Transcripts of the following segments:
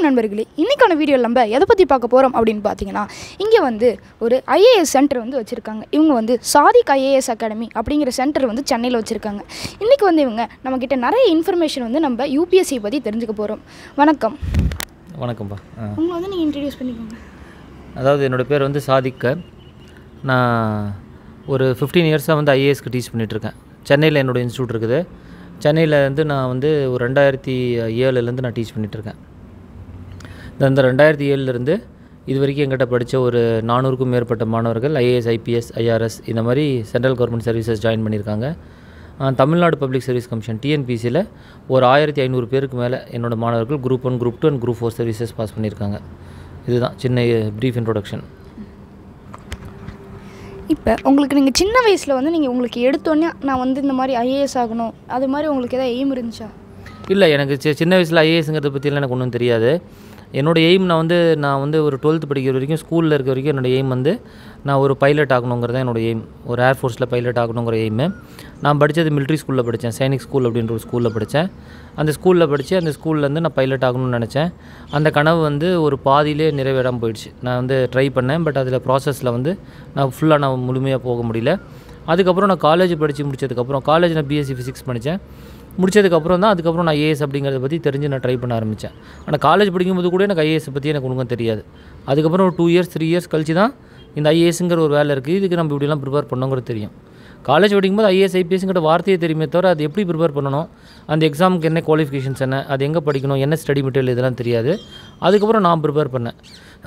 நண்பர்களே இன்றைக்கான வீடியோ நம்ம எதை பற்றி பார்க்க போகிறோம் அப்படின்னு பார்த்தீங்கன்னா இங்கே வந்து ஒரு ஐஏஎஸ் சென்டர் வந்து வச்சுருக்காங்க இவங்க வந்து சாதிக் ஐஏஎஸ் அகாடமி அப்படிங்கிற சென்டர் வந்து சென்னையில் வச்சுருக்காங்க இன்றைக்கி வந்து இவங்க நம்மக்கிட்ட நிறைய இன்ஃபர்மேஷன் வந்து நம்ம யூபிஎஸ்சி பற்றி தெரிஞ்சுக்க போகிறோம் வணக்கம் வணக்கம்ப்பா ஆ. உங்களை வந்து நீங்கள் இன்ட்ரடியூஸ் பண்ணிக்கோங்க அதாவது என்னோடய பேர் வந்து சாதிக்க நான் ஒரு ஃபிஃப்டீன் இயர்ஸாக வந்து ஐஏஎஸ்க்கு டீச் பண்ணிகிட்ருக்கேன் சென்னையில் என்னோடய இன்ஸ்டியூட் இருக்குது சென்னையில் வந்து நான் வந்து ஒரு ரெண்டாயிரத்தி ஏழுலேருந்து நான் டீச் பண்ணிகிட்ருக்கேன் இந்த ரெண்டாயிரத்தி ஏழுலேருந்து இது வரைக்கும் எங்கிட்ட படித்த ஒரு நானூறுக்கும் மேற்பட்ட மாணவர்கள் ஐஏஎஸ் ஐபிஎஸ் ஐஆர்எஸ் இந்த மாதிரி சென்ட்ரல் கவர்மெண்ட் சர்வீசஸ் ஜாயின் பண்ணியிருக்காங்க ஆ, தமிழ்நாடு பப்ளிக் சர்வீஸ் கமிஷன் டிஎன்பிசியில் ஒரு ஆயிரத்தி ஐநூறு பேருக்கு மேலே என்னோடய மாணவர்கள் group one group two and group four services pass பண்ணியிருக்காங்க இதுதான் சின்ன ப்ரீஃப் இன்ட்ரோடக்ஷன் இப்போ உங்களுக்கு நீங்கள் சின்ன வயசில் வந்து நீங்கள் உங்களுக்கு எடுத்தோன்னே நான் வந்து இந்த மாதிரி ஐஏஎஸ் ஆகணும் அது மாதிரி உங்களுக்கு எதாவது எய்ம் இருந்துச்சா இல்லை எனக்கு சி- சின்ன வயசில் ஐஏஎஸ்ங்கிறத பற்றிலாம் எனக்கு ஒன்றும் தெரியாது என்னோட எய்ம் நான் வந்து நான் வந்து ஒரு டுவெல்த்து படிக்கிற வரைக்கும் ஸ்கூலில் இருக்க வரைக்கும் என்னோட எய்ம் வந்து நான் ஒரு பைலட் ஆகணுங்கிறது தான் என்னோட எய்ம் ஒரு ஏர்ஃபோர்ஸில் பைலட் ஆகணுங்கிற எய்மு நான் படித்தது மிலிட்ரி ஸ்கூலில் படித்தேன் சைனிக் ஸ்கூல் அப்படின்ற ஒரு ஸ்கூலில் படித்தேன் அந்த ஸ்கூலில் படித்து அந்த ஸ்கூல்லேருந்து நான் பைலட் ஆகணும்னு நினச்சேன் அந்த கனவு வந்து ஒரு பாதியிலே நிறைவேறாமல் போயிடுச்சு நான் வந்து ட்ரை பண்ணேன் பட் அதில் ப்ராசஸில் வந்து நான் ஃபுல்லாக நான் முழுமையாக போக முடியல அதுக்கப்புறம் நான் காலேஜ் படித்து முடிச்சதுக்கப்புறம் காலேஜ் நான் பிஎஸ்சி ஃபிசிக்ஸ் படித்தேன் முடிச்சதுக்கப்புறம் தான் அதுக்கப்புறம் நான் ஐஏஎஸ் அப்படிங்கிறத பற்றி தெரிஞ்சு நான் ட்ரை பண்ண ஆரம்பித்தேன் ஆனால் காலேஜ் படிக்கும்போது கூட எனக்கு ஐஏஎஸ் பற்றி எனக்கு ஒன்றும் தெரியாது அதுக்கப்புறம் ஒரு டூ இயர்ஸ் த்ரீ இயர்ஸ் கழிச்சு தான் இந்த ஐஏஎஸ்ங்கிற ஒரு வேலை இருக்குது இதுக்கு நம்ம இப்படிலாம் ப்ரிப்பேர் பண்ணோங்கிறது தெரியும் காலேஜ் படிக்கும்போது ஐஏஎஸ் ஐபிஎஸ்ங்கிற வார்த்தையே தெரியுமே தவிர அது எப்படி ப்ரிப்பேர் பண்ணணும் அந்த எக்ஸாமுக்கு என்ன குவாலிஃபிகேஷன்ஸ் என்ன அது எங்கே படிக்கணும் என்ன ஸ்டடி மெட்டீரியல் இதெல்லாம் தெரியாது அதுக்கப்புறம் நான் ப்ரிப்பேர் பண்ணேன்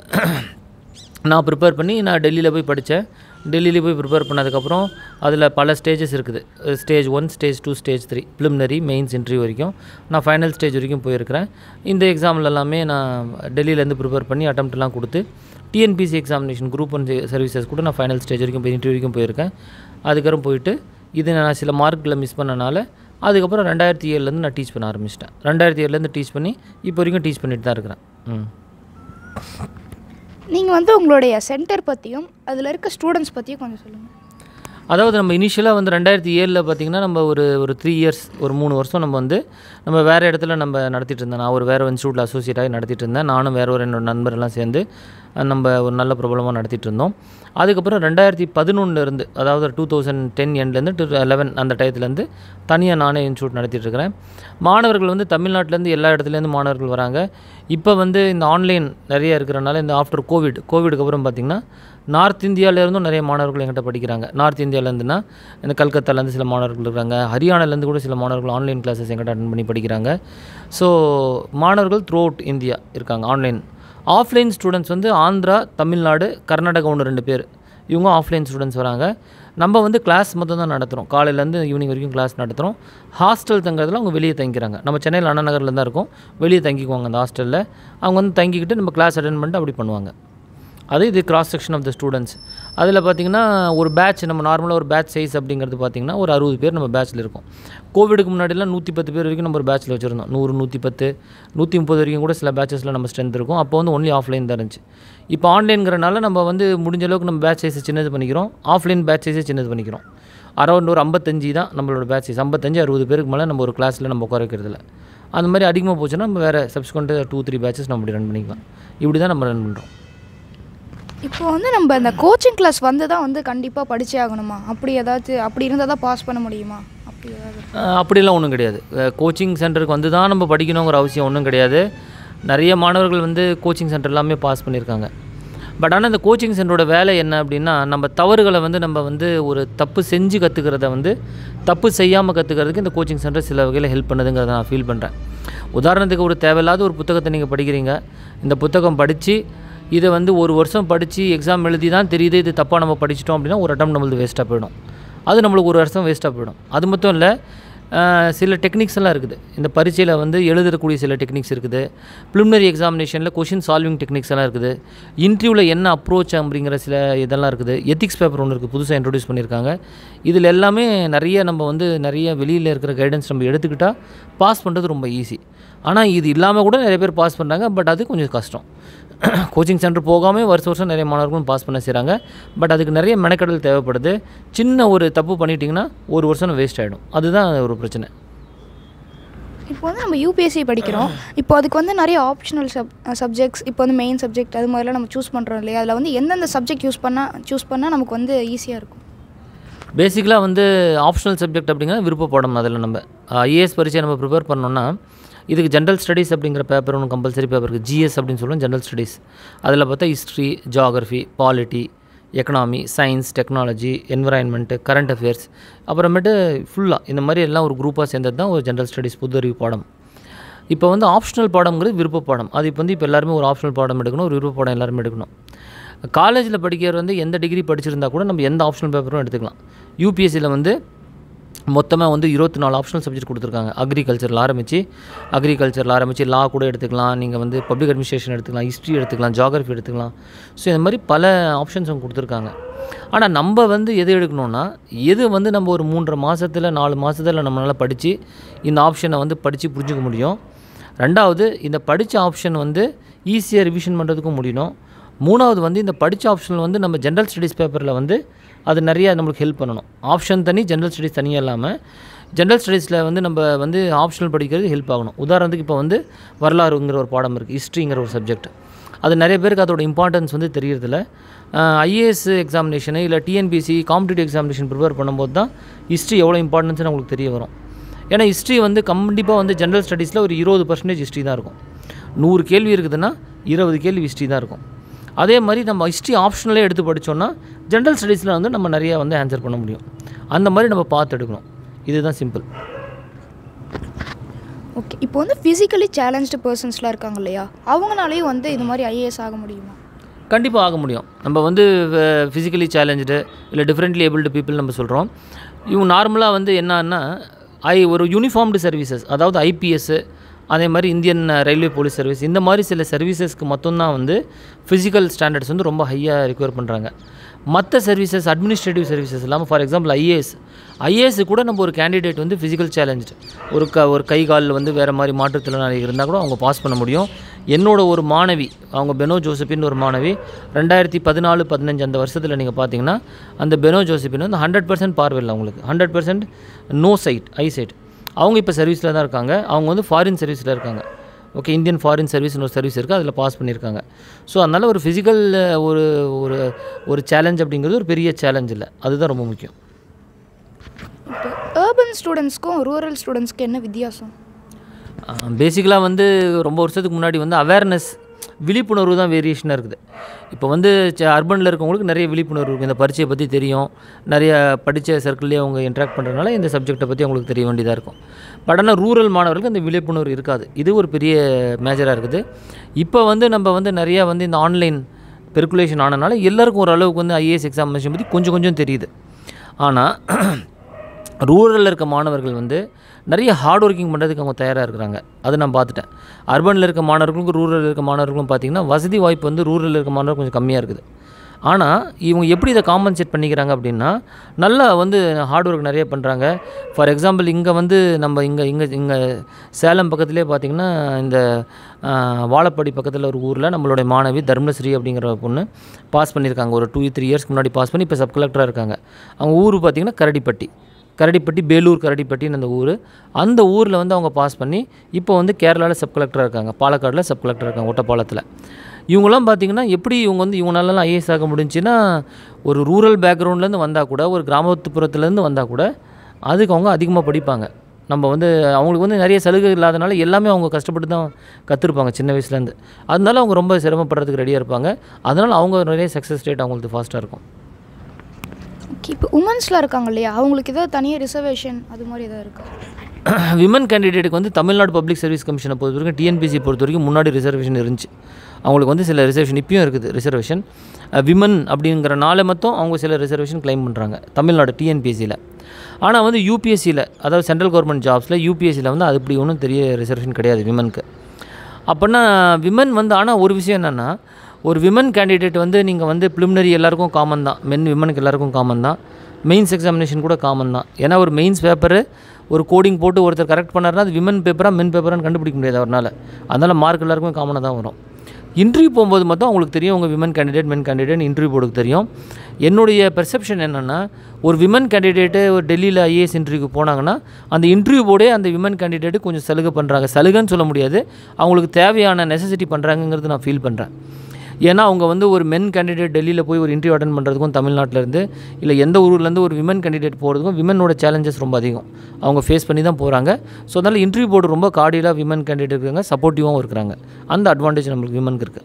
நான் ப்ரிப்பேர் பண்ணி நான் டெல்லியில் போய் படித்தேன் டெல்லியில் போய் ப்ரிப்பேர் பண்ணதுக்கப்புறம் அதில் பல ஸ்டேஜஸ் இருக்குது stage one stage two stage three preliminary mains interview வரைக்கும் நான் ஃபைனல் ஸ்டேஜ் வரைக்கும் போயிருக்கிறேன் இந்த எக்ஸாமில் எல்லாமே நான் டெல்லியிலேருந்து ப்ரிப்பேர் பண்ணி அட்டம்ப்ட்லாம் கொடுத்து TNPSC examination group one services கூட நான் ஃபைனல் ஸ்டேஜ் வரைக்கும் போய் இன்டர்வியூ வரைக்கும் போயிருக்கேன் அதுக்கப்புறம் போயிட்டு இது நான் சில மார்க்கில் மிஸ் பண்ணனால அதுக்கப்புறம் ரெண்டாயிரத்தி ஏழுலேருந்து நான் டீச் பண்ண ஆரம்பிச்சிட்டேன் ரெண்டாயிரத்தி ஏழுலேருந்து டீச் பண்ணி இப்போ வரைக்கும் டீச் பண்ணிட்டு தான் இருக்கிறேன் ம் நீங்கள் வந்து உங்களுடைய சென்டர் பற்றியும் அதில் இருக்க ஸ்டூடெண்ட்ஸ் பற்றியும் கொஞ்சம் சொல்லுங்கள் அதாவது நம்ம இனிஷியலாக வந்து ரெண்டாயிரத்தி ஏழில் பார்த்திங்கன்னா நம்ம ஒரு ஒரு த்ரீ இயர்ஸ் ஒரு மூணு வருஷம் நம்ம வந்து நம்ம வேறு இடத்துல நம்ம நடத்திட்டு இருந்தோம் நான் ஒரு வேறு இன்ஸ்டியூட்டில் அசோசியேட் ஆகி நடத்திட்டு இருந்தேன் நானும் வேறு ஒரு என்னோட நண்பரெல்லாம் சேர்ந்து அஹ், நம்ம ஒரு நல்ல பிரபலமாக நடத்திட்டு இருந்தோம் அதுக்கப்புறம் ரெண்டாயிரத்தி பதினொன்றுலேருந்து அதாவது டூ தௌசண்ட் டென் எண்ட்லேருந்து டூ லெவன் அந்த டயத்துலேருந்து தனியாக நானே இன்ஸ்டியூட் நடத்திட்டு இருக்கிறேன் மாணவர்கள் வந்து தமிழ்நாட்டிலேருந்து எல்லா இடத்துலேருந்து மாணவர்கள் வராங்க இப்போ வந்து இந்த ஆன்லைன் நிறைய இருக்கிறனால இந்த ஆஃப்டர் கோவிட் கோவிடுக்கு அப்புறம் பார்த்திங்கன்னா நார்த் இந்தியாவிலேருந்தும் நிறைய மாணவர்கள் எங்கிட்ட படிக்கிறாங்க நார்த் இந்தியாவிலேருந்துனா இந்த கல்கத்தாலேருந்து சில மாணவர்கள் இருக்காங்க ஹரியானாலேருந்து கூட சில மாணவர்கள் ஆன்லைன் கிளாஸஸ் எங்கிட்ட அட்டன் பண்ணி படிக்கிறாங்க ஸோ மாணவர்கள் த்ரூ அவுட் இந்தியா இருக்காங்க ஆன்லைன் ஆஃப்லைன் ஸ்டூடெண்ட்ஸ் வந்து ஆந்திரா தமிழ்நாடு கர்நாடகா ஒன்று ரெண்டு பேர் இவங்க ஆஃப்லைன் ஸ்டூடெண்ட்ஸ் வராங்க நம்ம வந்து கிளாஸ் மட்டும் தான் நடத்துகிறோம் காலையிலேருந்து ஈவினிங் வரைக்கும் கிளாஸ் நடத்துகிறோம் ஹாஸ்டல் தங்குறதுல அவங்க வெளியே தங்கிக்கிறாங்க நம்ம சென்னையில் அண்ணா நகரில் தான் இருக்கோம் வெளியே தங்கிக்குவாங்க அந்த ஹாஸ்டலில் அவங்க வந்து தங்கிக்கிட்டு நம்ம கிளாஸ் அட்டன் பண்ணிட்டு அப்படி பண்ணுவாங்க அது இது cross section of the students அதில் பார்த்திங்கன்னா ஒரு பேட்ச் நம்ம நார்மலாக ஒரு பேட்ச் சைஸ் அப்படிங்கிறது பார்த்திங்கன்னா ஒரு அறுபது பேர் நம்ம பேட்ச்சில் இருக்கோம் கோவிடுக்கு முன்னாடிலாம் நூற்றி பத்து பேர் வரைக்கும் நம்ம ஒரு பேட்ச்சில் வச்சுருந்தோம் நூறு நூற்றி பத்து நூற்றி முப்பது வரைக்கும் கூட சில பேட்சஸில் நம்ம ஸ்ட்ரென்த் இருக்கும் அப்போ வந்து ஒன்லி ஆஃப்லைன் தான் இருந்துச்சு இப்போ ஆன்லைன்கிறனால நம்ம வந்து முடிஞ்ச அளவுக்கு நம்ம பேட்ச் சைஸை சின்னது பண்ணிக்கிறோம் ஆஃப்லைன் பேட்ச் சைஸை சின்னது பண்ணிக்கிறோம் அரௌண்ட் ஒரு ஐம்பத்தஞ்சு தான் நம்மளோட பேட்ச் சைஸ் ஐம்பத்தஞ்சு அறுபது பேருக்கு மேலே நம்ம ஒரு கிளாஸில் நம்ம உட்கார வைக்கிறதில்ல அந்த மாதிரி அதிகமாக போச்சுன்னா நம்ம வேறு சப்ஸ்கொண்ட் டூ த்ரீ பேட்சஸ் நம்ம இப்படி ரன் பண்ணிக்கலாம் இப்படி தான் நம்ம ரன் பண்ணுறோம் இப்போ வந்து நம்ம இந்த கோச்சிங் கிளாஸ் வந்து தான் வந்து கண்டிப்பாக படிச்சே ஆகணுமா அப்படி ஏதாச்சும் அப்படி இருந்தால் தான் பாஸ் பண்ண முடியுமா அப்படி ஏதாவது அஹ் அப்படிலாம் ஒன்றும் கிடையாது கோச்சிங் சென்டருக்கு வந்து தான் நம்ம படிக்கணுங்கிற அவசியம் ஒன்றும் கிடையாது நிறைய மாணவர்கள் வந்து கோச்சிங் சென்டர் எல்லாமே பாஸ் பண்ணியிருக்காங்க பட் ஆனால் இந்த கோச்சிங் சென்டரோட வேலை என்ன அப்படின்னா நம்ம தவறுகளை வந்து நம்ம வந்து ஒரு தப்பு செஞ்சு கற்றுக்கிறத வந்து தப்பு செய்யாமல் கற்றுக்கிறதுக்கு இந்த கோச்சிங் சென்டர் சில வகையில் ஹெல்ப் பண்ணுதுங்கிறத நான் ஃபீல் பண்ணுறேன் உதாரணத்துக்கு ஒரு தேவையில்லாத ஒரு புத்தகத்தை நீங்கள் படிக்கிறீங்க இந்த புத்தகம் படித்து இதை வந்து ஒரு வருஷம் படித்து எக்ஸாம் எழுதி தான் தெரியுது இது தப்பாக நம்ம படிச்சிட்டோம் அப்படின்னா ஒரு அட்டம் நம்மளுக்கு வேஸ்ட்டாக போயிடும் அது நம்மளுக்கு ஒரு வருஷம் வேஸ்ட்டாக போயிடும் அது மட்டும் இல்லை ஆஹ் சில டெக்னிக்ஸ் எல்லாம் இருக்குது இந்த பரீட்சையில் வந்து எழுதக்கூடிய சில டெக்னிக்ஸ் இருக்குது ப்ரிலிமினரி எக்ஸாமினேஷனில் கொஷின் சால்விங் டெக்னிக்ஸ் எல்லாம் இருக்குது இன்டர்வியூவில் என்ன அப்ரோச் அப்படிங்கிற சில இதெல்லாம் இருக்குது எத்திக்ஸ் பேப்பர் ஒன்று இருக்குது புதுசாக இன்ட்ரடியூஸ் பண்ணியிருக்காங்க இதில் எல்லாமே நிறைய நம்ம வந்து நிறைய வெளியில் இருக்கிற கைடன்ஸ் நம்ம எடுத்துக்கிட்டால் பாஸ் பண்ணுறது ரொம்ப ஈஸி ஆனால் இது இல்லாமல் கூட நிறைய பேர் பாஸ் பண்ணுறாங்க பட் அது கொஞ்சம் கஷ்டம் கோச்சிங் சென்டர் போகாமல் வருஷம் வருஷம் நிறைய மாணவர்களும் பாஸ் பண்ண செய்கிறாங்க பட் அதுக்கு நிறைய மெனக்கடல் தேவைப்படுது சின்ன ஒரு தப்பு பண்ணிட்டீங்கன்னா ஒரு வருஷம் வேஸ்ட் ஆகிடும் அதுதான் ஒரு பிரச்சனை இப்போ வந்து நம்ம யூபிஎஸ்சி படிக்கிறோம் இப்போ அதுக்கு வந்து நிறைய ஆப்ஷனல் சப் சப்ஜெக்ட்ஸ் இப்போ வந்து மெயின் சப்ஜெக்ட் அது மாதிரிலாம் நம்ம சூஸ் பண்ணுறோம் இல்லையா அதில் வந்து எந்தெந்த சப்ஜெக்ட் யூஸ் பண்ணால் சூஸ் பண்ணால் நமக்கு வந்து ஈஸியாக இருக்கும் பேசிக்கலாக வந்து ஆப்ஷனல் சப்ஜெக்ட் அப்படிங்கிற விருப்ப பாடம் அதில் நம்ம ஐஏஎஸ் பரீட்சை நம்ம ப்ரிப்பேர் பண்ணோம்னா இதுக்கு ஜென்ரல் ஸ்டடீஸ் அப்படிங்கிற பேப்பர் ஒன்று கம்பல்சரி பேப்பர் இருக்குது ஜிஎஸ் அப்படின்னு சொல்லுவோம் ஜென்ரல் ஸ்டடீஸ் அதில் பார்த்தா history geography polity economy science technology environment current affairs அப்புறமேட்டு ஃபுல்லாக இந்த மாதிரி எல்லாம் ஒரு குரூப்பாக சேர்ந்தது தான் ஒரு ஜென்ரல் ஸ்டடீஸ் புது அறிவு பாடம் இப்போ வந்து ஆப்ஷனல் பாடம்ங்கிறது விருப்ப பாடம் அது இப்போ வந்து இப்போ எல்லாருமே ஒரு ஆப்ஷனல் பாடம் எடுக்கணும் ஒரு விருப்ப பாடம் எல்லாருமே எடுக்கணும் காலேஜில் படிக்கிறவர் வந்து எந்த டிகிரி படிச்சிருந்தா கூட நம்ம எந்த ஆப்ஷனல் பேப்பரும் எடுத்துக்கலாம் யூபிஎஸ்சியில் வந்து மொத்தமாக வந்து இருபத்தி நாலு ஆப்ஷனல் சப்ஜெக்ட் கொடுத்துருக்காங்க அக்ரிகல்ச்சரில் ஆரம்பித்து அக்ரிகல்ச்சரில் ஆரம்பித்து லா கூட எடுத்துக்கலாம் நீங்கள் வந்து பப்ளிக் அட்மினிஸ்ட்ரேஷன் எடுத்துக்கலாம் ஹிஸ்ட்ரி எடுத்துக்கலாம் ஜியாகிரஃபி எடுத்துக்கலாம் ஸோ இந்த மாதிரி பல ஆப்ஷன்ஸ் அவங்க கொடுத்துருக்காங்க ஆனால் நம்ம வந்து எது எடுக்கணும்னா எது வந்து நம்ம ஒரு மூன்றரை மாதத்தில் நாலு மாதத்தில் நம்மளால் படித்து இந்த ஆப்ஷனை வந்து படித்து புரிஞ்சுக்க முடியும் ரெண்டாவது இந்த படித்த ஆப்ஷன் வந்து ஈஸியாக ரிவிஷன் பண்ணுறதுக்கும் முடியணும் மூணாவது வந்து இந்த படித்த ஆப்ஷனில் வந்து நம்ம ஜென்ரல் ஸ்டடீஸ் பேப்பரில் வந்து அது நிறைய நம்மளுக்கு ஹெல்ப் பண்ணணும் ஆப்ஷன் தனி ஜென்ரல் ஸ்டடீஸ் தனியாக இல்லாமல் ஜென்ரல் ஸ்டடீஸில் வந்து நம்ம வந்து ஆப்ஷனல் படிக்கிறது ஹெல்ப் ஆகணும் உதாரணத்துக்கு இப்போ வந்து வரலாறுங்கிற ஒரு பாடம் இருக்குது ஹிஸ்ட்ரிங்கிற ஒரு சப்ஜெக்ட் அது நிறைய பேருக்கு அதோட இம்பார்ட்டன்ஸ் வந்து தெரியறதில்ல ஐஏஎஸ் எக்ஸாமினேஷனு இல்லை டிஎன்பிசி காம்படிட்டிவ் எக்ஸாமினேஷன் ப்ரிப்பேர் பண்ணும்போது தான் ஹிஸ்ட்ரி எவ்வளோ இம்பார்ட்டன்ஸ்னு உங்களுக்கு தெரிய வரும் ஏன்னா ஹிஸ்ட்ரி வந்து கண்டிப்பாக வந்து ஜென்ரல் ஸ்டடீஸில் ஒரு இருபது பர்சன்டேஜ் ஹிஸ்ட்ரி தான் இருக்கும் நூறு கேள்வி இருக்குதுன்னா இருபது கேள்வி ஹிஸ்ட்ரி தான் இருக்கும் அதே மாதிரி நம்ம ஹிஸ்ட்ரி ஆப்ஷனலே எடுத்து படித்தோன்னா ஜென்ரல் ஸ்டடீஸில் வந்து நம்ம நிறையா வந்து ஆன்சர் பண்ண முடியும் அந்த மாதிரி நம்ம பார்த்து எடுக்கணும் இதுதான் சிம்பிள் ஓகே இப்போ வந்து ஃபிசிக்கலி சேலஞ்சு பர்சன்ஸ்லாம் இருக்காங்க இல்லையா அவங்களாலேயும் வந்து இது மாதிரி ஐஏஎஸ் ஆக முடியுமா கண்டிப்பாக ஆக முடியும் நம்ம வந்து ஃபிசிக்கலி சேலஞ்சு இல்லை டிஃப்ரெண்ட்லி ஏபிள்டு பீப்புள் நம்ம சொல்கிறோம் இவங்க நார்மலாக வந்து என்னன்னா ஐ ஒரு யூனிஃபார்ம்டு சர்வீசஸ் அதாவது ஐபிஎஸ்ஸு அதே மாதிரி இந்தியன் ரயில்வே போலீஸ் சர்வீஸ் இந்த மாதிரி சில சர்வீசஸ்க்கு மட்டும்தான் வந்து ஃபிசிக்கல் ஸ்டாண்டர்ட்ஸ் வந்து ரொம்ப ஹையாக ரிக்வயர் பண்ணுறாங்க மற்ற சர்வீசஸ் அட்மினிஸ்ட்ரேட்டிவ் சர்வீசஸ் இல்லாமல் ஃபார் எக்ஸாம்பிள் ஐஏஎஸ் ஐஏஎஸ் கூட நம்ம ஒரு கேண்டிடேட் வந்து ஃபிசிக்கல் சேலஞ்சு ஒரு க ஒரு கை காலில் வந்து வேறு மாதிரி மாற்றுத்திறனாளி இருந்தால் கூட அவங்க பாஸ் பண்ண முடியும் என்னோட ஒரு மாணவி அவங்க பெனோ ஜோசப்பின் ஒரு மாணவி ரெண்டாயிரத்தி பதினாலு பதினஞ்சு அந்த வருஷத்தில் நீங்கள் பார்த்தீங்கன்னா அந்த பெனோ ஜோசப்பின் வந்து ஹண்ட்ரட் பர்சன்ட் பார்வையில் அவங்களுக்கு hundred percent no sight eye sight அவங்க இப்போ சர்வீஸில் தான் இருக்காங்க அவங்க வந்து ஃபாரின் சர்வீஸில் இருக்காங்க ஓகே இந்தியன் ஃபாரின் சர்வீஸ்னு ஒரு சர்வீஸ் இருக்குது அதில் பாஸ் பண்ணியிருக்காங்க ஸோ அதனால் ஒரு ஃபிசிக்கல் ஒரு ஒரு ஒரு சேலஞ்ச் அப்படிங்கிறது ஒரு பெரிய சேலஞ்ச் இல்லை அதுதான் ரொம்ப முக்கியம் இப்போ ஏர்பன் ஸ்டூடெண்ட்ஸ்க்கும் ரூரல் ஸ்டூடெண்ட்ஸ்க்கும் என்ன வித்தியாசம் பேசிக்கலாக வந்து ரொம்ப வருஷத்துக்கு முன்னாடி வந்து அவேர்னஸ் விழிப்புணர்வு தான் வேரியேஷனாக இருக்குது இப்போ வந்து அர்பனில் இருக்கவங்களுக்கு நிறைய விழிப்புணர்வு இருக்குது இந்த பரீட்சையை பற்றி தெரியும் நிறைய படித்த சர்க்கிள்லேயே அவங்க இன்ட்ராக்ட் பண்ணுறதுனால இந்த சப்ஜெக்டை பற்றி அவங்களுக்கு தெரிய வேண்டியதாக இருக்கும் பட் ஆனால் ரூரல் மாணவர்களுக்கு அந்த விழிப்புணர்வு இருக்காது இது ஒரு பெரிய மேஜராக இருக்குது இப்போ வந்து நம்ம வந்து நிறையா வந்து இந்த ஆன்லைன் பெர்குலேஷன் ஆனனால எல்லாருக்கும் ஓரளவுக்கு வந்து ஐஏஎஸ் எக்ஸாமினேஷன் பற்றி கொஞ்சம் கொஞ்சம் தெரியுது ஆனால் ரூரலில் இருக்க மாணவர்கள் வந்து நிறைய ஹார்ட் ஒர்க்கிங் பண்ணுறதுக்கு அவங்க தயாராக இருக்கிறாங்க அதை நான் பார்த்துட்டேன் அர்பனில் இருக்க மாணவர்களுக்கும் ரூரலில் இருக்க மாணவர்களுக்கும் பார்த்திங்கன்னா வசதி வாய்ப்பு வந்து ரூரலில் இருக்க மாணவர்கள் கொஞ்சம் கம்மியாக இருக்குது ஆனால் இவங்க எப்படி இதை காம்பன்சேட் பண்ணிக்கிறாங்க அப்படின்னா நல்லா வந்து ஹார்ட் ஒர்க் நிறைய பண்ணுறாங்க ஃபார் எக்ஸாம்பிள் இங்கே வந்து நம்ம இங்கே இங்கே இங்கே சேலம் பக்கத்துலேயே பார்த்திங்கன்னா இந்த வாழப்பாடி பக்கத்தில் ஒரு ஊரில் நம்மளுடைய மாணவி தர்மஸ்ரீ அப்படிங்கிற ஒரு பொண்ணு பாஸ் பண்ணியிருக்காங்க ஒரு டூ த்ரீ இயர்ஸ்க்கு முன்னாடி பாஸ் பண்ணி இப்போ சப் கலெக்டராக இருக்காங்க அவங்க ஊர் பார்த்திங்கன்னா கரடிப்பட்டி கரடிப்பட்டி பேலூர் கரடிப்பட்டின்னு அந்த ஊர் அந்த ஊரில் வந்து அவங்க பாஸ் பண்ணி இப்போ வந்து கேரளாவில் சப் கலெக்டராக இருக்காங்க பாலக்காடில் சப் கலெக்டர் இருக்காங்க ஒட்டப்பாலத்தில் இவங்களாம் பார்த்தீங்கன்னா எப்படி இவங்க வந்து இவங்களாலாம் ஐஏஎஸ் ஆக முடிஞ்சுன்னா ஒரு ரூரல் பேக்ரவுண்ட்லேருந்து வந்தால் கூட ஒரு கிராமத்துப்புறத்துலேருந்து வந்தால் கூட அதுக்கு அவங்க அதிகமாக படிப்பாங்க நம்ம வந்து அவங்களுக்கு வந்து நிறைய சலுகை இல்லாதனால எல்லாமே அவங்க கஷ்டப்பட்டு தான் கற்றுருப்பாங்க சின்ன வயசுலேருந்து அதனால அவங்க ரொம்ப சிரமப்படுறதுக்கு ரெடியாக இருப்பாங்க அதனால் அவங்க நிறைய சக்ஸஸ் ரேட் அவங்களுக்கு ஃபாஸ்ட்டாக இருக்கும் ஓகே இப்போ உமன்ஸ்லாம் இருக்காங்க இல்லையா அவங்களுக்கு ஏதாவது தனியாக ரிசர்வேஷன் அது மாதிரி ஏதாவது இருக்கா விமன் கேண்டிடேட்டுக்கு வந்து தமிழ்நாடு பப்ளிக் சர்வீஸ் கமிஷனை பொறுத்த வரைக்கும் டிஎன்பிசி பொறுத்த வரைக்கும் முன்னாடி ரிசர்வேஷன் இருந்துச்சு அவங்களுக்கு வந்து சில ரிசர்வேஷன் இப்பயும் இருக்குது ரிசர்வேஷன் விமன் அப்படிங்கிற நாளை மட்டும் அவங்க சில ரிசர்வேஷன் கிளைம் பண்ணுறாங்க தமிழ்நாடு டிஎன்பிஎஸ்சியில் ஆனால் வந்து யூபிஎஸ்சியில் அதாவது சென்ட்ரல் கவர்மெண்ட் ஜாப்ஸில் யூபிஎஸ்சியில் வந்து அது இப்படி ஒன்றும் பெரிய ரிசர்வேஷன் கிடையாது விமனுக்கு அப்படின்னா விமன் வந்து ஆனால் ஒரு விஷயம் என்னென்னா ஒரு விமன் கேண்டிடேட் வந்து நீங்கள் வந்து ப்ரிலிமினரி எல்லாருக்கும் காமன் தான் மென் விமனுக்கு எல்லாருக்கும் காமன் தான் மெயின்ஸ் எக்ஸாமினேஷன் கூட காமன் தான் ஏன்னா ஒரு மெயின்ஸ் பேப்பரு ஒரு கோடிங் போட்டு ஒருத்தர் கரெக்ட் பண்ணாருன்னா அது விமன் பேப்பராக மென் பேப்பரான்னு கண்டுபிடிக்க முடியாது அவரால் அதனால் மார்க் எல்லாருக்கும் காமனாக தான் வரும் இன்டர்வியூ போகும்போது மட்டும் அவங்களுக்கு தெரியும் உங்கள் women candidate men candidate interview போர்டுக்கு தெரியும் என்னுடைய பெர்செப்ஷன் என்னென்னா ஒரு விமன் கேண்டிடேட்டு ஒரு டெல்லியில் ஐஏஎஸ் இன்டர்வியூக்கு போனாங்கன்னா அந்த இன்டர்வியூ போர்டே அந்த விமன் கேண்டிடேட்டு கொஞ்சம் சலுகை பண்ணுறாங்க சலுகைன்னு சொல்ல முடியாது அவங்களுக்கு தேவையான நெசசிட்டி பண்ணுறாங்கங்கிறது நான் ஃபீல் பண்ணுறேன் ஏன்னா அவங்க வந்து ஒரு மென் கேண்டிடேட் டெல்லியில் போய் ஒரு இன்டர்வியூ அட்டன் பண்ணுறதுக்கும் தமிழ்நாட்டிலேருந்து இல்லை எந்த ஊர்லேருந்து ஒரு விமன் கேண்டிடேட் போகிறதுக்கும் விமனோட சேலஞ்சஸ் ரொம்ப அதிகம் அவங்க ஃபேஸ் பண்ணி தான் போகிறாங்க ஸோ அதனால் இன்டர்வியூ போர்டு ரொம்ப கார்டியலாக விமன் கேண்டிடேட் இருக்காங்க சப்போர்ட்டிவாகவும் இருக்கிறாங்க அந்த அட்வான்டேஜ் நம்மளுக்கு விமனுக்கு இருக்குது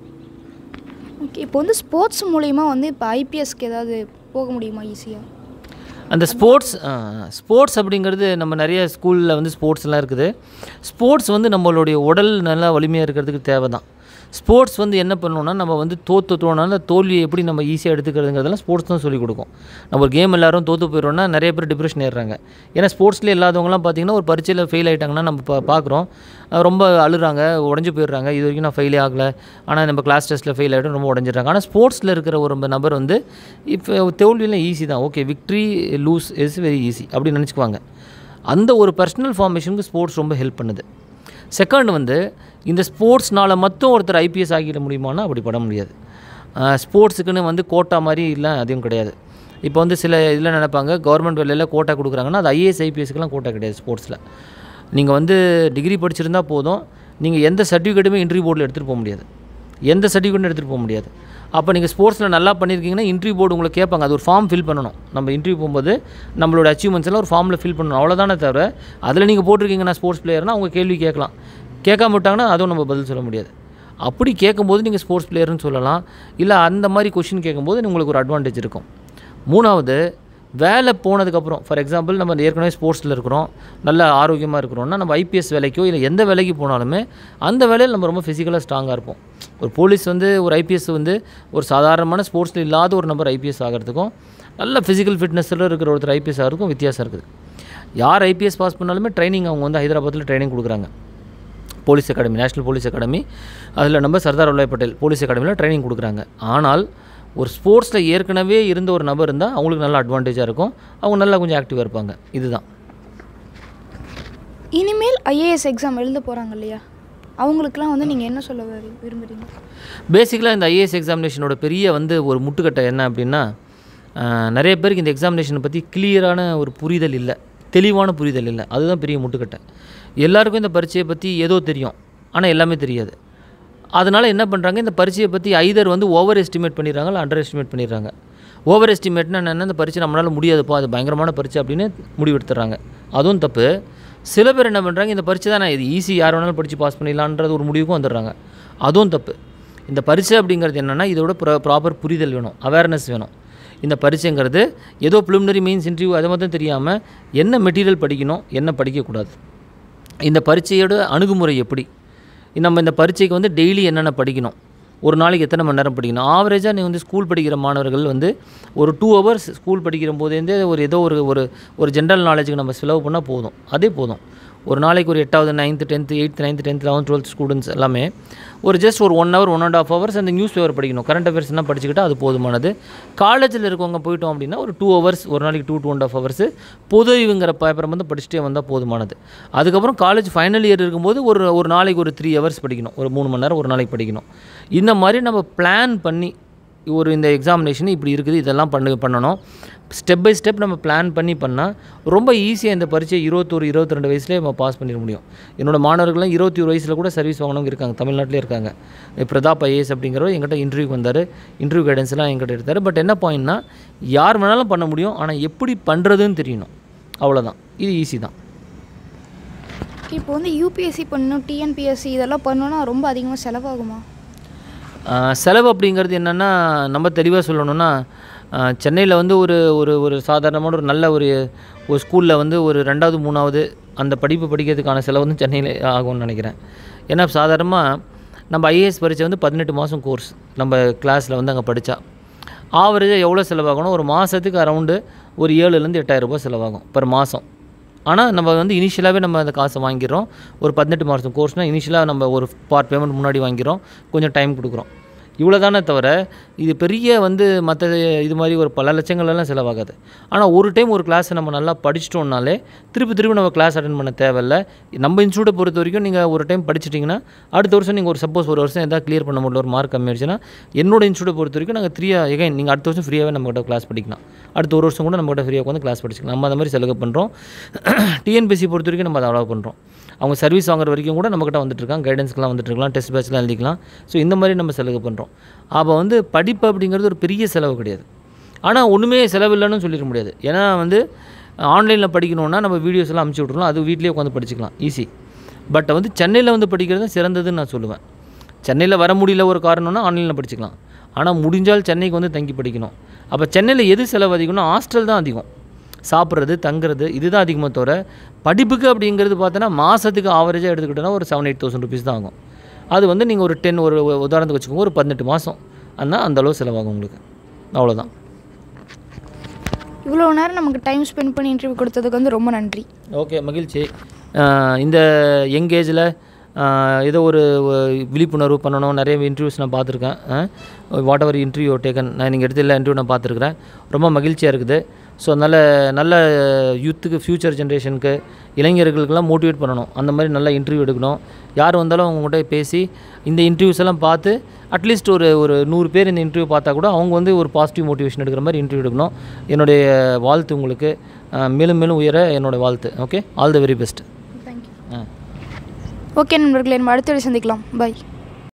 ஓகே இப்போ வந்து ஸ்போர்ட்ஸ் மூலிமா வந்து இப்போ ஐபிஎஸ்க்கு ஏதாவது போக முடியுமா ஈஸியாக அந்த ஸ்போர்ட்ஸ் ஸ்போர்ட்ஸ் அப்படிங்கிறது நம்ம நிறைய ஸ்கூலில் வந்து ஸ்போர்ட்ஸ்லாம் இருக்குது ஸ்போர்ட்ஸ் வந்து நம்மளுடைய உடல் நல்லா வலிமையாக இருக்கிறதுக்கு தேவை தான் ஸ்போர்ட்ஸ் வந்து என்ன பண்ணணும்னா நம்ம வந்து தோற்று தோணுனா அந்த தோல்வியை எப்படி நம்ம ஈஸியாக எடுத்துக்கிறதுங்கிறதெல்லாம் ஸ்போர்ட்ஸ் தான் சொல்லிக் கொடுக்கும் நம்ம ஒரு கேம் எல்லாரும் தோற்று போயிடுறோம்னா நிறைய பேர் டிப்ரெஷன் ஏறுறாங்க ஏன்னா ஸ்போர்ட்ஸ்லேயே இல்லாதவங்கலாம் பார்த்தீங்கன்னா ஒரு பரீட்சையில் ஃபெயில் ஆகிட்டாங்கன்னா நம்ம பா பார்க்குறோம் அஹ் ரொம்ப அழுறாங்க உடஞ்சி போயிடுறாங்க இது வரைக்கும் நான் ஃபெயிலே ஆகலை ஆனால் நம்ம கிளாஸ் டெஸ்ட்டில் ஃபெயில் ஆகிட்டு ரொம்ப உடஞ்சிடுறாங்க ஆனால் ஸ்போர்ட்ஸில் இருக்கிற ஒரு நபர் வந்து இப்போ தோல்வியெல்லாம் ஈஸி தான் okay victory lose is very easy அப்படின்னு நினச்சிக்குவாங்க அந்த ஒரு பர்சனல் ஃபார்மேஷனுக்கு ஸ்போர்ட்ஸ் ரொம்ப ஹெல்ப் பண்ணுது செகண்ட் வந்து இந்த ஸ்போர்ட்ஸ்னால் மட்டும் ஒருத்தர் ஐபிஎஸ் ஆகிட முடியுமானா அப்படி பட முடியாது ஸ்போர்ட்ஸுக்குன்னு வந்து கோட்டா மாதிரி இல்லை அதுவும் கிடையாது இப்போ வந்து சில இதில் நினைப்பாங்க கவர்மெண்ட் வேலையில் கோட்டா கொடுக்குறாங்கன்னா அது ஐஏஎஸ் ஐபிஎஸ்க்குலாம் கோட்டா கிடையாது ஸ்போர்ட்ஸில் நீங்கள் வந்து டிகிரி படிச்சிருந்தா போதும் நீங்கள் எந்த சர்டிஃபிகேட்டுமே இன்டர்வியூ போர்டில் எடுத்துகிட்டு போக முடியாது எந்த சர்டிஃபிகேட்டும் எடுத்துகிட்டு போக முடியாது அப்போ நீங்கள் ஸ்போர்ட்ஸில் நல்லா பண்ணியிருக்கீங்கன்னா இன்டர்வியூ போர்டு உங்களை கேட்பாங்க அது ஒரு ஃபார்ம் ஃபில் பண்ணணும் நம்ம இன்டர்வியூ போகும்போது நம்மளோட அச்சீவ்மெண்ட்ஸ் எல்லாம் ஒரு ஃபார்மில் ஃபில் பண்ணணும் அவ்வளோதானே தவிர அதில் நீங்கள் போட்டிருக்கீங்க நான் ஸ்போர்ட்ஸ் பிளேயர்னா அவங்க கேள்வி கேட்கலாம் கேட்காம விட்டாங்கன்னா அதுவும் நம்ம பதில் சொல்ல முடியாது அப்படி கேட்கும்போது நீங்கள் ஸ்போர்ட்ஸ் பிளேயர்னு சொல்லலாம் இல்லை அந்த மாதிரி கொஷின் கேட்கும்போது உங்களுக்கு ஒரு அட்வான்டேஜ் இருக்கும் மூணாவது வேலை போனதுக்கப்புறம் ஃபார் எக்ஸாம்பிள் நம்ம ஏற்கனவே ஸ்போர்ட்ஸில் இருக்கிறோம் நல்ல ஆரோக்கியமாக இருக்கிறோம்னா நம்ம ஐபிஎஸ் வேலைக்கோ இல்லை எந்த வேலைக்கு போனாலுமே அந்த வேலையில் நம்ம ரொம்ப ஃபிசிக்கலாக ஸ்ட்ராங்காக இருப்போம் ஒரு போலீஸ் வந்து ஒரு ஐபிஎஸ் வந்து ஒரு சாதாரணமான ஸ்போர்ட்ஸில் இல்லாத ஒரு நபர் ஐபிஎஸ் ஆகிறதுக்கும் நல்ல ஃபிசிக்கல் ஃபிட்னஸில் இருக்கிற ஒருத்தர் ஐபிஎஸ் ஆகிறதுக்கும் வித்தியாசம் இருக்குது யார் ஐபிஎஸ் பாஸ் பண்ணாலுமே ட்ரைனிங் அவங்க வந்து ஹைதராபாத்தில் ட்ரைனிங் கொடுக்குறாங்க police academy national police academy அதில் நம்ம சர்தார் வல்லபாய் பட்டேல் போலீஸ் அகாடமியில் ட்ரைனிங் கொடுக்குறாங்க ஆனால் ஒரு ஸ்போர்ட்ஸில் ஏற்கனவே இருந்த ஒரு நபர் இருந்தால் அவங்களுக்கு நல்ல அட்வான்டேஜாக இருக்கும் அவங்க நல்லா கொஞ்சம் ஆக்டிவாக இருப்பாங்க இதுதான் இனிமேல் ஐஏஎஸ் எக்ஸாம் எழுத போகிறாங்க இல்லையா அவங்களுக்குலாம் வந்து நீங்கள் என்ன சொல்ல விரு- விரும்புறீங்க பேசிக்கலாக இந்த ஐஏஎஸ் எக்ஸாமினேஷனோட பெரிய வந்து ஒரு முட்டுக்கட்டை என்ன அப்படின்னா ஆஹ், நிறைய பேருக்கு இந்த எக்ஸாமினேஷனை பற்றி கிளியரான ஒரு புரிதல் இல்லை தெளிவான புரிதல் இல்லை அதுதான் பெரிய முட்டுக்கட்டை எல்லாருக்கும் இந்த பரீட்சையை பற்றி ஏதோ தெரியும் ஆனால் எல்லாமே தெரியாது அதனால் என்ன பண்ணுறாங்க இந்த பரீட்சையை பற்றி ஐதர் வந்து ஓவர் எஸ்டிமேட் பண்ணிடுறாங்க இல்லை அண்டர் எஸ்டிமேட் பண்ணிடுறாங்க ஓவர் எஸ்டிமேட்னா என்னென்ன இந்த பரீட்சை நம்மளால் முடியாதுப்பா அது பயங்கரமான பரீட்சை அப்படின்னு முடிவெடுத்துறாங்க அதுவும் தப்பு சில பேர் என்ன பண்ணுறாங்க இந்த பரீட்சை தான் இது ஈஸி யார் வேணாலும் படித்து பாஸ் பண்ணிடலான்றது ஒரு முடிவுக்கும் வந்துடுறாங்க அதுவும் தப்பு இந்த பரீட்சை அப்படிங்கிறது என்னென்னா இதோட ப்ரா ப்ராப்பர் புரிதல் வேணும் அவேர்னஸ் வேணும் இந்த பரீட்சைங்கிறது ஏதோ ப்ரிலிமினரி மெயின்ஸ் இன்டர்வியூ அதை மட்டும் தெரியாமல் என்ன மெட்டீரியல் படிக்கணும் என்ன படிக்கக்கூடாது இந்த பரீட்சையோட அணுகுமுறை எப்படி நம்ம இந்த பரீட்சைக்கு வந்து டெய்லி என்னென்ன படிக்கணும் ஒரு நாளைக்கு எத்தனை மணி நேரம் படிக்கணும் ஆவரேஜாக நீ வந்து ஸ்கூல் படிக்கிற மாணவர்கள் வந்து ஒரு டூ ஹவர்ஸ் ஸ்கூல் படிக்கிற போதேருந்தே ஒரு ஏதோ ஒரு ஒரு ஒரு ஜென்ரல் நாலேஜுக்கு நம்ம செலவு பண்ணால் போதும் அதே போதும் ஒரு நாளைக்கு ஒரு எட்டாவது ninth tenth eighth ninth tenth eleventh twelfth students எல்லாமே ஒரு ஜஸ்ட் ஒரு one hour one and half hours அந்த நியூஸ் பேப்பர் படிக்கணும் கரண்ட் அஃபேர்ஸ்லாம் படிச்சுக்கிட்டா அது போதுமானது காலேஜில் இருக்கவங்க போயிட்டோம் அப்படின்னா ஒரு டூ ஹவர்ஸ் ஒரு நாளைக்கு two two and half hours பொது அறிவுங்கிற பேப்பரை வந்து படிச்சுட்டே வந்தால் போதுமானது அதுக்கப்புறம் காலேஜ் ஃபைனல் இயர் இருக்கும்போது ஒரு ஒரு நாளைக்கு ஒரு த்ரீ ஹவர்ஸ் படிக்கணும் ஒரு மூணு மணி நேரம் ஒரு நாளைக்கு படிக்கணும் இந்த மாதிரி நம்ம பிளான் பண்ணி ஒரு இந்த எக்ஸாமினேஷன் இப்படி இருக்குது இதெல்லாம் பண்ணு பண்ணணும் ஸ்டெப் பை ஸ்டெப் நம்ம பிளான் பண்ணி பண்ணால் ரொம்ப ஈஸியாக இந்த பரீட்சை இருபத்தொரு இருபத்தி ரெண்டு வயசுலேயே நம்ம பாஸ் பண்ணிட முடியும் என்னோட மாணவர்கள்லாம் இருபத்தி ஒரு வயசில் கூட சர்வீஸ் வாங்கினவங்க இருக்காங்க தமிழ்நாட்டிலே இருக்காங்க பிரதாப் ஐஏஎஸ் அப்படிங்கிறவர் எங்கிட்ட இன்டர்வியூ வந்தார் இன்டர்வியூ கைடன்ஸ்லாம் எங்கிட்ட எடுத்தார் பட் என்ன பாயிண்ட்னா யார் வேணாலும் பண்ண முடியும் ஆனால் எப்படி பண்ணுறதுன்னு தெரியணும் அவ்வளோதான் இது ஈஸி தான் இப்போ வந்து யூபிஎஸ்சி பண்ணணும் டிஎன்பிஎஸ்சி இதெல்லாம் பண்ணணும்னா ரொம்ப அதிகமாக செலவாகுமா ஆஹ் செலவு அப்படிங்கிறது என்னென்னா நம்ம தெளிவாக சொல்லணும்னா சென்னையில் வந்து ஒரு ஒரு ஒரு சாதாரணமான ஒரு நல்ல ஒரு ஒரு ஸ்கூலில் வந்து ஒரு ரெண்டாவது மூணாவது அந்த படிப்பு படிக்கிறதுக்கான செலவு வந்து சென்னையில் ஆகும்னு நினைக்கிறேன் ஏன்னா சாதாரணமாக நம்ம ஐஏஎஸ் பரீட்சை வந்து பதினெட்டு மாதம் கோர்ஸ் நம்ம கிளாஸில் வந்து அங்கே படித்தா ஆவரேஜாக எவ்வளோ செலவாகணும் ஒரு மாதத்துக்கு அரௌண்டு ஒரு ஏழுலேருந்து எட்டாயிரம் ரூபாய் செலவாகும் பர் மாதம் ஆனால் நம்ம வந்து இனிஷியலாகவே நம்ம அந்த காசை வாங்கிடுறோம் ஒரு பதினெட்டு மாதம் கோர்ஸ்னால் இனிஷியலாக நம்ம ஒரு பார்ட் பேமெண்ட் முன்னாடி வாங்கிடுறோம் கொஞ்சம் டைம் கொடுக்குறோம் இவ்வளோ தானே தவிர இது பெரிய வந்து மற்ற இது மாதிரி ஒரு பல லட்சங்கள்லாம் செலவாகாது ஆனால் ஒரு டைம் ஒரு கிளாஸை நம்ம நல்லா படிச்சிட்டோம்னாலே திருப்பி திருப்பி நம்ம கிளாஸ் அட்டன் பண்ண தேவையில்ல நம்ம இன்ஸ்டியூட்டை பொறுத்த வரைக்கும் நீங்கள் ஒரு டைம் படிச்சிட்டிங்கன்னா அடுத்த வருஷம் நீங்கள் ஒரு சப்போஸ் ஒரு வருஷம் எதாவது கிளியர் பண்ண முடியல ஒரு மார்க் கம்மி ஆயிடுச்சுன்னா என்னோட இன்ஸ்டியூட்டை பொறுத்த வரைக்கும் நாங்கள் த்ரீயாக எகைன் நீங்கள் அடுத்த வருஷம் ஃப்ரீயாகவே நம்மகிட்ட கிளாஸ் படிக்கலாம் அடுத்த ஒரு வருஷம் கூட நம்மகிட்ட ஃப்ரீயாக உட்காந்து கிளாஸ் படிச்சுக்கலாம் நம்ம அந்த மாதிரி சலுகை பண்ணுறோம் டிஎன்பிசி பொறுத்த வரைக்கும் நம்ம அதை அலோவ் பண்ணுறோம் அவங்க சர்வீஸ் வாங்குற வரைக்கும் கூட நம்மக்கிட்ட வந்துட்டு இருக்காங்க கைடன்ஸ்க்குலாம் வந்துட்டு இருக்கலாம் டெஸ்ட் பேட்ச்லாம் எழுதிக்கலாம் ஸோ இந்த மாதிரி நம்ம செலவு பண்ணுறோம் அப்போ வந்து படிப்பு அப்படிங்கிறது ஒரு பெரிய செலவு கிடையாது ஆனால் ஒன்றுமே செலவில்லைன்னு சொல்லிட முடியாது ஏன்னா வந்து ஆன்லைனில் படிக்கணுன்னா நம்ம வீடியோஸ் எல்லாம் அமுச்சு விட்ருலாம் அது வீட்லேயே உட்காந்து படிச்சுக்கலாம் ஈஸி பட் வந்து சென்னையில் வந்து படிக்கிறது தான் சிறந்ததுன்னு நான் சொல்லுவேன் சென்னையில் வர முடியல ஒரு காரணம்னா ஆன்லைனில் படிச்சுக்கலாம் ஆனால் முடிஞ்சால் சென்னைக்கு வந்து தங்கி படிக்கணும் அப்போ சென்னையில் எது செலவு அதிகம்னா ஹாஸ்டல் தான் அதிகம் சாப்பிட்றது தங்குறது இதுதான் அதிகமாக தவிர படிப்புக்கு அப்படிங்கிறது பார்த்தோன்னா மாதத்துக்கு ஆவரேஜாக எடுத்துக்கிட்டோன்னா ஒரு செவன் எயிட் தௌசண்ட் ருபீஸ் தான் ஆகும் அது வந்து நீங்கள் ஒரு டென் ஒரு ஒரு உதாரணத்துக்கு வச்சுக்கோங்க ஒரு பதினெட்டு மாதம் ஆனால் அந்த அளவு செலவாகும் உங்களுக்கு அவ்வளோதான் இவ்வளோ நேரம் நமக்கு டைம் ஸ்பெண்ட் பண்ணி இன்டர்வியூ கொடுத்ததுக்கு வந்து ரொம்ப நன்றி ஓகே மகிழ்ச்சி ஆஹ் இந்த யங் ஏஜில் ஏதோ ஒரு ஒரு விழிப்புணர்வு பண்ணணும் நிறைய இன்டர்வியூஸ் நான் பார்த்துருக்கேன் வாட் எவர் இன்டர்வியூ டேக்கன் நான் நீங்கள் எடுத்த எல்லா இன்டர்வியூ நான் பார்த்துருக்குறேன் ரொம்ப மகிழ்ச்சியாக இருக்குது ஸோ அதனால் நல்ல யூத்துக்கு ஃப்யூச்சர் ஜென்ரேஷனுக்கு இளைஞர்களுக்கெல்லாம் மோட்டிவேட் பண்ணணும் அந்த மாதிரி நல்ல இன்டர்வியூ எடுக்கணும் யார் வந்தாலும் அவங்ககிட்ட பேசி இந்த இன்டர்வியூஸ் எல்லாம் பார்த்து அட்லீஸ்ட் ஒரு ஒரு நூறு பேர் இந்த இன்டர்வியூ பார்த்தா கூட அவங்க வந்து ஒரு பாசிட்டிவ் மோட்டிவேஷன் எடுக்கிற மாதிரி இன்டர்வியூ எடுக்கணும் என்னுடைய வாழ்த்து உங்களுக்கு ஆஹ் மேலும் மேலும் உயர என்னோடய வாழ்த்து okay all the very best thank you ah okay நண்பர்களே நம்ம அடுத்த வீடியோ சந்திக்கலாம் பாய்